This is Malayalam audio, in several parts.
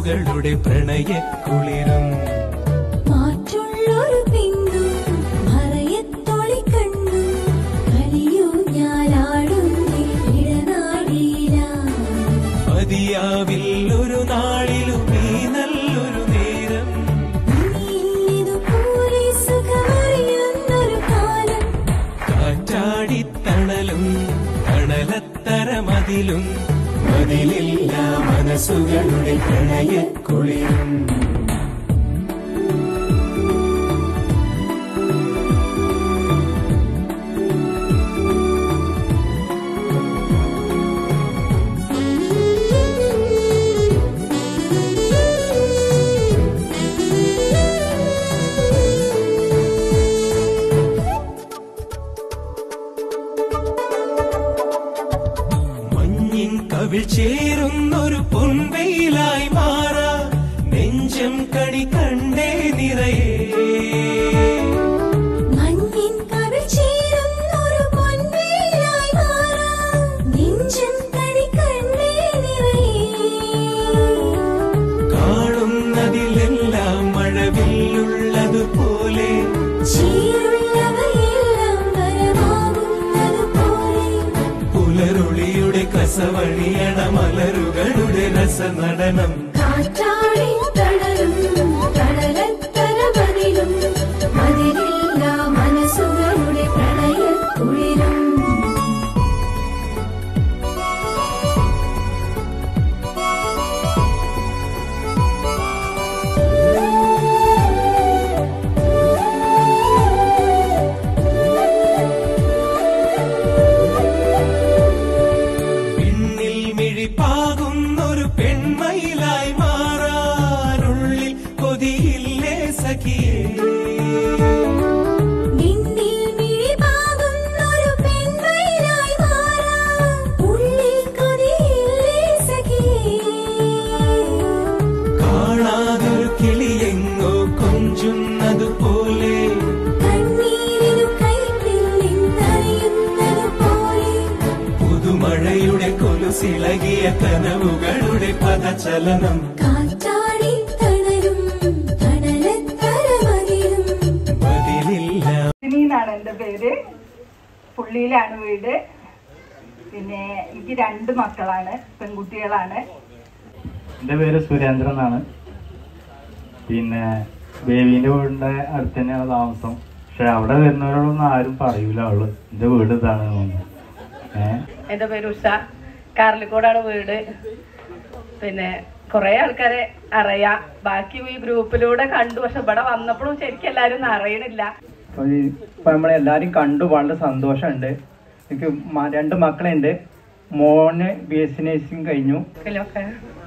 മനസ്സുകളുടെ പ്രണയക്കുളിരും മാറ്റുള്ളൊരു പിന്നു മറയത്തൊളി കണ്ണു കളിയൂ ഞാലാടുന്നേ ഇടനാടീല മതിയാവിൽ ഒരു നാളിലും ഈ നല്ലൊരു നേരം ഇന്നിതുപോലെ സുഖമറിയുന്നൊരു കാലം കാറ്റാടിത്തണലും തണലത്തരമതിലും മതിലില്ല മനസ്സുകളുടെ പ്രണയക്കുളിരും മഞ്ഞിൻ കവിൾ ചേരുന്നൊരു പൊൻവെയിലായി മാറാ നെഞ്ചം കണി കണ്ടേ നിറയേ മഞ്ഞിൻ കവിൾ ചേരുന്നൊരു പൊൻവേലായി മാറാം നെഞ്ചം കണി കണ്ണേ നിറയേ കാണുന്നതിലെല്ലാം മഴവില്ലുള്ളതുപോലെ ചീരുള്ളവയെല്ലാം വരമാകുന്നതുപോലെ പുലരുളിയുടെ കസവഴിയണ മലരുകളുടെ രസനടനം കാറ്റാടി തണലും കടലത്തരമതിലും മതിലില്ല മനസ്സുകളുടെ പ്രണയക്കുളിരും പിന്നിൽ മിഴിപ്പാകുന്നൊരു പെൺമയിലായി മാറാനുള്ളിൽ കൊതിയില്ലേ സഖിയേ നിന്നിൽ മിഴിപാകുന്നൊരു പെൺമയിലായി മാറാം ഉള്ളിൽ കൊതിയില്ലേ സഖിയേ കാണാതൊരു കിളിയെങ്ങോ കൊഞ്ചുന്നതുപോലെ കണ്ണീരിനു കൈപ്പിൽ നിന്നറിയുന്നതുപോലെ പുതുമഴയുടെ കൊലുസിളകിയ കനവുകളുടെ പദചലനം കാറ്റാടി തണലും കടലത്തരമതിലും ബദിലില്ല എന്നാണ് എൻ്റെ പേര് പുള്ളിയിലാണ് വീട് പിന്നെ എനിക്ക് രണ്ട് മക്കളാണ് പെൺകുട്ടികളാണ് എൻ്റെ പേര് സുരേന്ദ്രൻ എന്നാണ് പിന്നെ ബേബീൻ്റെ വീടിൻ്റെ അടുത്ത് തന്നെയാണ് താമസം പക്ഷെ അവിടെ വരുന്നവരോടൊന്നും ആരും പറയൂല അവള് എൻ്റെ വീട് ഇതാണ് തോന്നുന്നു ഏഹ് എൻ്റെ പേര് ഉഷ കാർലിക്കോടാണ് വീട് പിന്നെ കുറേ ആൾക്കാരെ അറിയാം ബാക്കി ഈ ഗ്രൂപ്പിലൂടെ കണ്ടു പക്ഷെ ഇവിടെ വന്നപ്പോഴും ശരിക്കും എല്ലാവരും ഒന്നും അറിയണില്ല അപ്പോൾ ഈ ഇപ്പം നമ്മളെല്ലാവരും കണ്ടു വളരെ സന്തോഷമുണ്ട് എനിക്ക് മ- രണ്ട് മക്കളുണ്ട് മോന് ബി എസ് സി നഴ്സിംഗ് കഴിഞ്ഞു ഇതിലൊക്കെ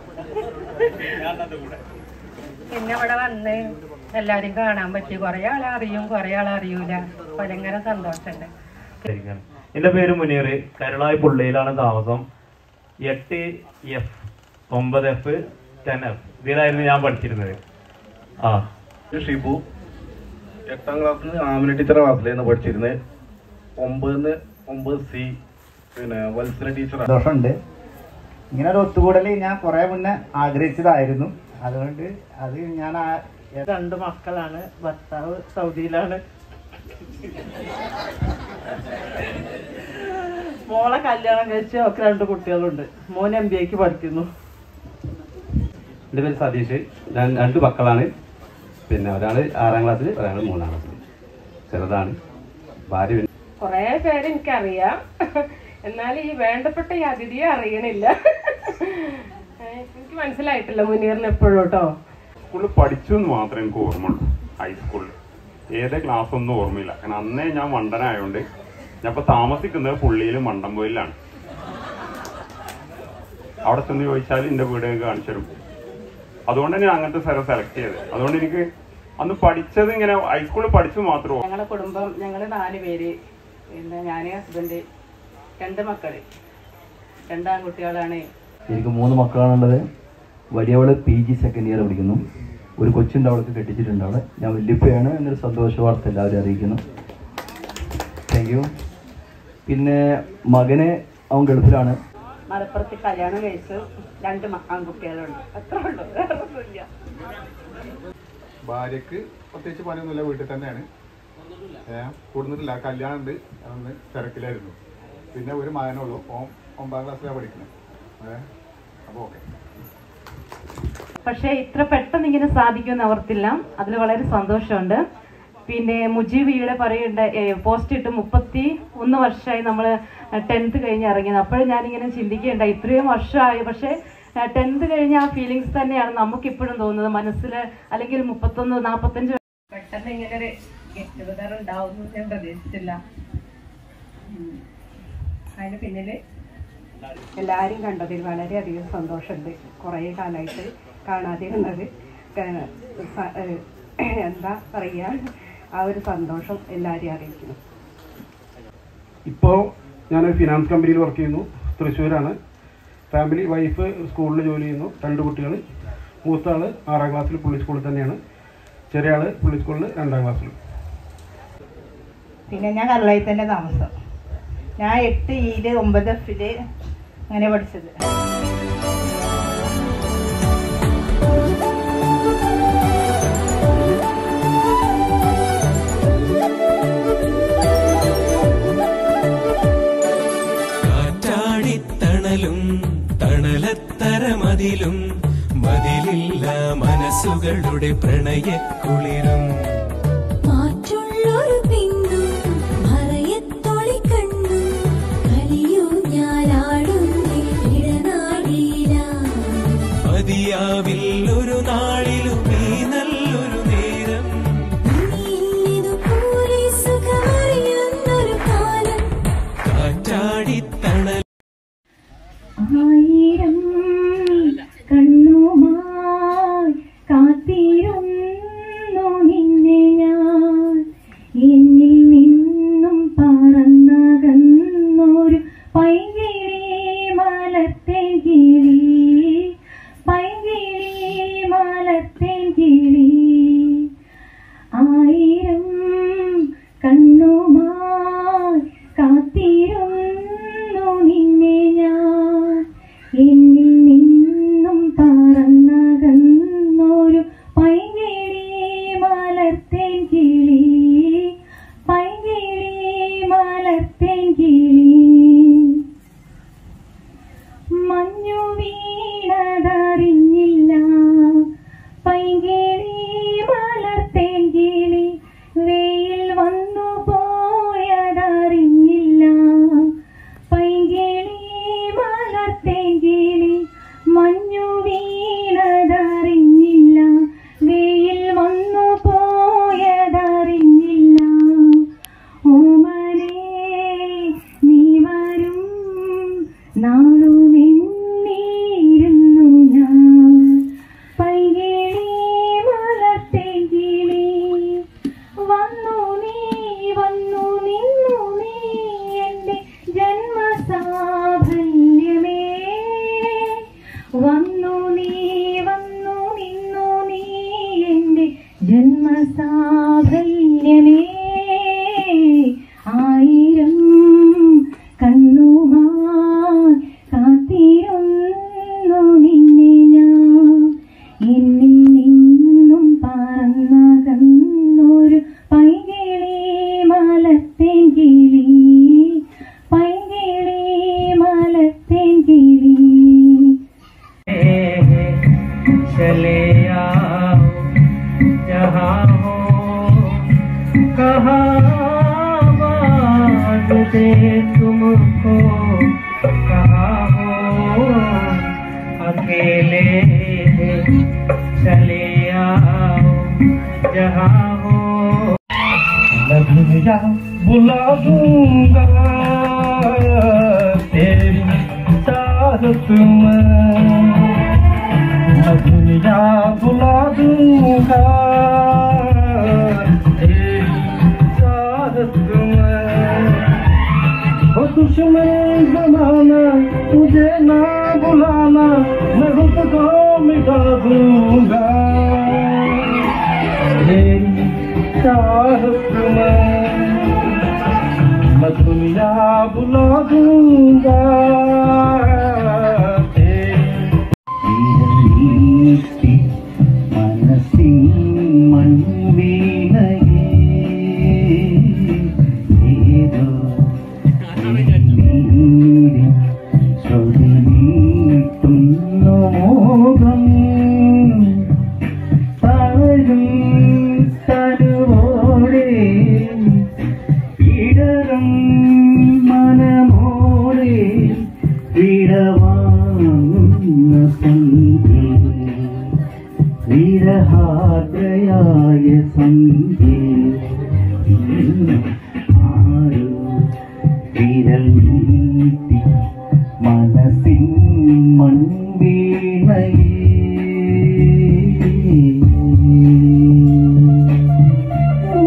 പിന്നെ ഇവിടെ വന്ന് എല്ലാരും കാണാൻ പറ്റി കുറെ ആളെ അറിയും കുറെ ആളെ അറിയൂല ഭയങ്കര സന്തോഷമുണ്ട് എൻ്റെ പേര് മുനീർ കരുളായി പുള്ളിയിലാണ് താമസം എട്ട് എഫ് ഒമ്പത് എഫ് ടെൻ എഫ് ഇതിലായിരുന്നു ഞാൻ പഠിച്ചിരുന്നത് ആ ഷിബു എട്ടാം ക്ലാസ്സിൽ നിന്ന് ആമിന ടീച്ചറെ ക്ലാസ്സിലായിരുന്നു പഠിച്ചിരുന്നത് ഒമ്പതിന്ന് ഒമ്പത് സി പിന്നെ വത്സല ടീച്ചർ സന്തോഷമുണ്ട് ഇങ്ങനെ ഒരു ഒത്തുകൂടൽ ഞാൻ കുറെ മുന്നേ ആഗ്രഹിച്ചതായിരുന്നു അതുകൊണ്ട് അത് ഞാൻ ആ- രണ്ട് മക്കളാണ് ഭർത്താവ് സൗദിയിലാണ് മോളെ കല്യാണം കഴിച്ച് അവർക്ക് രണ്ട് കുട്ടികളുണ്ട് മോൻ എം ബി എക്ക് പഠിക്കുന്നു എൻ്റെ പേര് സതീഷ് ഞാൻ രണ്ട് മക്കളാണ് പിന്നെ ഒരാൾ ആറാം ക്ലാസ്സിൽ ഒരാൾ മൂന്നാം ക്ലാസ്സിൽ ചെറുതാണ് ഭാര്യ പിന്നെ കൊറേ പേര് എനിക്കറിയാം എന്നാൽ ഈ വേണ്ടപ്പെട്ട ഈ അതിഥിയെ അറിയണില്ല ഏഹ് എനിക്ക് മനസ്സിലായിട്ടില്ല മുനീറിന് എപ്പോഴും കേട്ടോ സ്കൂളിൽ പഠിച്ചു എന്ന് മാത്രമേ എനിക്ക് ഓർമ്മയുള്ളൂ ഹൈസ്കൂളിൽ ഏത് ക്ലാസ് ഒന്നും ഓർമ്മയില്ല കാരണം അന്നേ ഞാൻ മണ്ടനായോണ്ട് ഞാൻ ഇപ്പൊ താമസിക്കുന്നത് പുള്ളിയിൽ മണ്ടംപോയിലാണ് അവിടെ ചെന്ന് ചോദിച്ചാൽ എന്റെ വീട് എനിക്ക് കാണിച്ചു തരും അതുകൊണ്ട് ഞാൻ അങ്ങനത്തെ സ്ഥലം സെലക്ട് ചെയ്തത് അതുകൊണ്ട് എനിക്ക് അന്ന് പഠിച്ചത് ഇങ്ങനെ ഹൈസ്കൂളിൽ പഠിച്ചു മാത്രമേ ഓർമ്മ ഞങ്ങളുടെ കുടുംബം ഞങ്ങൾ നാല് പേര് പിന്നെ ഞാൻ ഹസ്ബൻഡ് രണ്ട് മക്കള് രണ്ടാൺകുട്ടികളാണ് എനിക്ക് മൂന്ന് മക്കളാണുള്ളത് വലിയവള് പി ജി സെക്കൻഡ് ഇയർ പഠിക്കുന്നു ഒരു കൊച്ചുണ്ട് അവൾക്ക് കെട്ടിച്ചിട്ടുണ്ട് അവളെ ഞാൻ വല്യപ്പയാണ് എന്നൊരു സന്തോഷ വാർത്ത എല്ലാവരും അറിയിക്കുന്നു താങ്ക് യു പിന്നെ മകന് അവൻ ഗൾഫിലാണ് മലപ്പുറത്ത് കല്യാണം കഴിച്ചു രണ്ട് മ- ആൺകുട്ടികളുണ്ട് അത്ര ഉള്ളു വേറെ ഒന്നുമില്ല ഭാര്യക്ക് പ്രത്യേകിച്ച് പണിയൊന്നുമില്ല വീട്ടിൽ തന്നെയാണ് ഏഹ് കൂടുന്നിട്ടില്ല കല്യാണം ഉണ്ട് അതൊന്ന് തിരക്കിലായിരുന്നു പിന്നെ ഒരു മകനുള്ളൂ ഓൻ ഒമ്പതാം ക്ലാസ്സിലാണ് പഠിക്കുന്നത് ഏഹ് അപ്പോൾ ഓക്കെ പക്ഷേ ഇത്ര പെട്ടെന്ന് ഇങ്ങനെ സാധിക്കുമെന്ന് അവർത്തില്ല അതിൽ വളരെ സന്തോഷമുണ്ട് പിന്നെ മുജീബ് ഈയിടെ പറയുന്നുണ്ട് പോസ്റ്റ് ഇട്ട് മുപ്പത്തി ഒന്ന് വർഷമായി നമ്മൾ ടെൻത്ത് കഴിഞ്ഞ് ഇറങ്ങിയത് അപ്പോഴും ഞാനിങ്ങനെ ചിന്തിക്കുകയുണ്ടായി ഇത്രയും വർഷമായി പക്ഷേ ടെൻത്ത് കഴിഞ്ഞ ആ ഫീലിങ്സ് തന്നെയാണ് നമുക്കിപ്പോഴും തോന്നുന്നത് മനസ്സിൽ അല്ലെങ്കിൽ മുപ്പത്തൊന്ന് നാൽപ്പത്തഞ്ച് പെട്ടെന്ന് ഇങ്ങനെ ഒരു ഗെറ്റ് ടുഗദർ ഉണ്ടാവും ഞാൻ പ്രതീക്ഷിച്ചില്ല ഉം. അതിന് പിന്നില് എല്ലാവരും കണ്ടതിൽ വളരെയധികം സന്തോഷമുണ്ട് കുറേ കാലമായിട്ട് കാണാതിരുന്നത് ഏഹ് സ- ഏഹ് എന്താ പറയുക ആ ഒരു സന്തോഷം എല്ലാവരെയും അറിയിക്കുന്നു ഇപ്പോൾ ഞാനൊരു ഫിനാൻസ് കമ്പനിയിൽ വർക്ക് ചെയ്യുന്നു തൃശ്ശൂരാണ് ഫാമിലി വൈഫ് സ്കൂളിൽ ജോലി ചെയ്യുന്നു രണ്ട് കുട്ടികൾ മൂത്ത ആൾ ആറാം ക്ലാസ്സിൽ പുള്ളി സ്കൂളിൽ തന്നെയാണ് ചെറിയ ആൾ പുള്ളി സ്കൂളിൽ രണ്ടാം ക്ലാസ്സിൽ പിന്നെ ഞാൻ കരളയിൽ തന്നെ താമസം ഞാൻ എട്ട് ഈല് ഒമ്പത് എഫില് അങ്ങനെ പഠിച്ചത് കാറ്റാടിത്തണലും തണലത്തരമതിലും മതിലില്ല മനസ്സുകളുടെ പ്രണയക്കുളിരും മാറ്റുള്ളൊരു പെണ്ണും മറയത്തൊളി കണ്ണും കളിയൂ ഞാനാടുന്നേ ഇടനാടിയില മതിയാവിൽ ഒരു നാളിലും ഈ നല്ലൊരു നേരം ഇതുപോലെ സുഖമറിയുന്നൊരു കാലം കാറ്റാടിത്തണൽ ആയിരം കണ്ണുമായി കാത്തിരുന്നു നിന്നെ ഞാൻ എന്നിൽ നിന്നും പറന്നകന്നൊരു പൈകിളി മലത്തെ കിളി പൈകിളി മലത്തെ കിളി ആയിരം കണ്ണുമായി കാത്തിരുന്നു നിന്നെ ഞാൻ എന്നിൽ നിന്നും പറന്നകന്നൊരു പൈകിളി മലർത്തേൻ കിളി പൈകിളി മലർത്തേൻ കിളി മഞ്ഞു വീണതറിഞ്ഞില്ല പൈകിളി മലർത്തേൻ കിളി വെയിൽ വന്നു പോയതറിഞ്ഞില്ല പൈകിളി മലർത്തേൻ കിളി മഞ്ഞു വീണതറിഞ്ഞില്ല വെയിൽ വന്നു പോയതറിഞ്ഞില്ല ഓമനേ നീ വരും നാളുമെന്നീരുന്നു ഞാൻ പൈകിളി മലത്തെ കിളി വന്നു നീ വന്നു നിന്നു നീ എൻ്റെ ജന്മസാഫല്യമേ വന്നു നീ വന്നു നിന്നു നീ എൻ്റെ ജന്മസാഫല്യമേ ആയിരം കണ്ണുമായി കാത്തിരുന്നു നിന്നെ ഞാൻ എന്നിൽ നിന്നും പറന്നകന്നൊരു പൈകിളി മലത്തേൻ കിളി പൈകിളി മലത്തേൻ കിളി चले आओ जहाँ हो कहाँ बात दे तुमको कहाँ हो अकेले चले आओ जहाँ हो मैं दुनिया बुला दूंगा तेरी चाहत में मैं दुनिया बुला दूंगा तेरी चाहत में हो दुश्मन जमाना तुझे ना बुलाना मैं खुद को मिटा दूंगा तेरी चाहत में मैं दुनिया बुला दूंगा വിടവാങ്ങുന്ന സന്ധ്യ വീരഹാദ്രയായ സന്ധ്യ ആരോ വിരൽ നീട്ടി മനസ്സിൻ മൺവീണയേ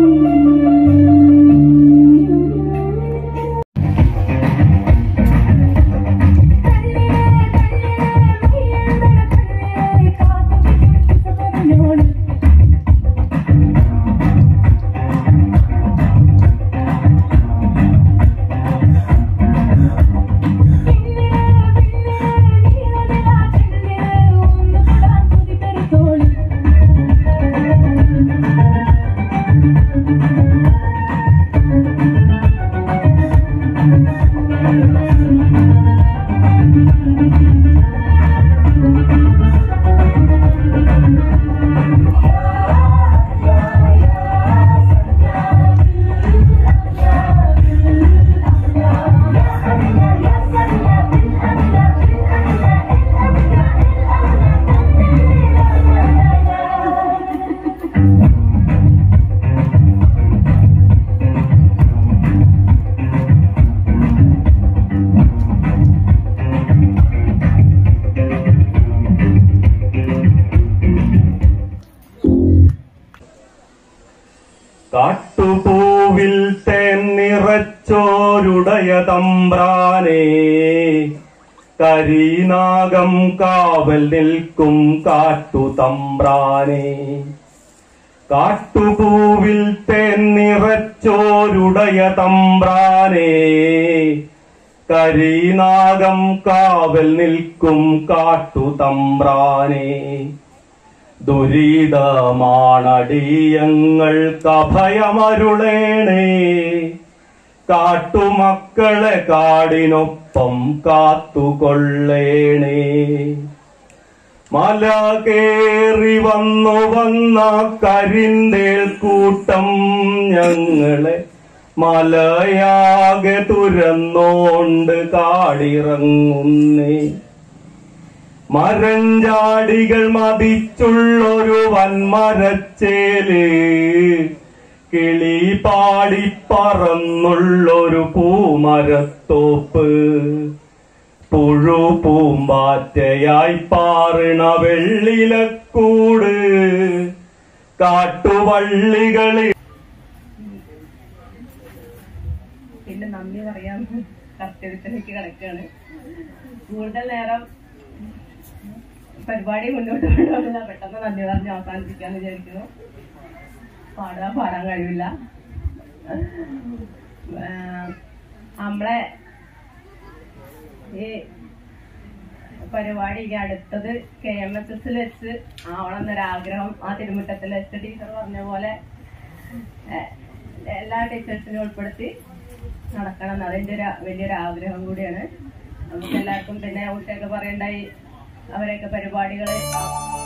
കാട്ടുപൂവിൽ തേൻ നിറച്ചോരുടയ തമ്പ്രാനേ കരീനാഗം കാവൽ നിൽക്കും കാട്ടു തമ്പ്രാനേ കാട്ടുപൂവിൽ തേൻ നിറച്ചോരുടയ തമ്പ്രാനേ കരീനാഗം കാവൽ നിൽക്കും കാട്ടു തമ്പ്രാനേ ദുരിതമാണടിയങ്ങൾക്കഭയമരുളേണേ കാട്ടുമക്കളെ കാടിനൊപ്പം കാത്തുകൊള്ളേണേ മല കേറി വന്നു വന്ന കരിന്തേൽ കൂട്ടം ഞങ്ങളെ മലയാകെ തുരന്നോണ്ട് കാടിറങ്ങുന്നേ മരഞ്ചാടികൾ മതിച്ചുള്ളൊരു വൻമരച്ചേല് കിളി പാടി പറന്നുള്ളൊരു പൂമരത്തോപ്പ് പുഴു പൂമ്പാറ്റയായി പാറിണ വെള്ളിലക്കൂട് കാട്ടുവള്ളികളിൽ പിന്നെ നന്ദി പറയാൻ കർത്തവ്യത്തിലേക്ക് കിടക്കുകയാണ് കൂടുതൽ നേരം പരിപാടി മുന്നോട്ട് കൊണ്ടുപോകുന്നില്ല പെട്ടെന്ന് നന്ദി പറഞ്ഞ് അവസാനിപ്പിക്കാന്ന് വിചാരിക്കുന്നു പാടാൻ പാടാൻ കഴിവില്ല ഏഹ് നമ്മളെ ഈ പരിപാടി ഇനി അടുത്തത് കെ എം എസ് എസിൽ വെച്ച് ആവണം എന്നൊരാഗ്രഹം ആ തിരുമുറ്റത്തിൽ വെച്ച് ടീച്ചർ പറഞ്ഞ പോലെ ഏഹ്, എല്ലാ ടീച്ചേഴ്സിനും ഉൾപ്പെടുത്തി നടക്കണം എന്ന് അതിൻ്റെ ഒരു വലിയൊരു ആഗ്രഹം കൂടിയാണ് നമുക്ക് എല്ലാവർക്കും പിന്നെ കുട്ടിയൊക്കെ പറയണ്ടായി അവരെയൊക്കെ പരിപാടികൾ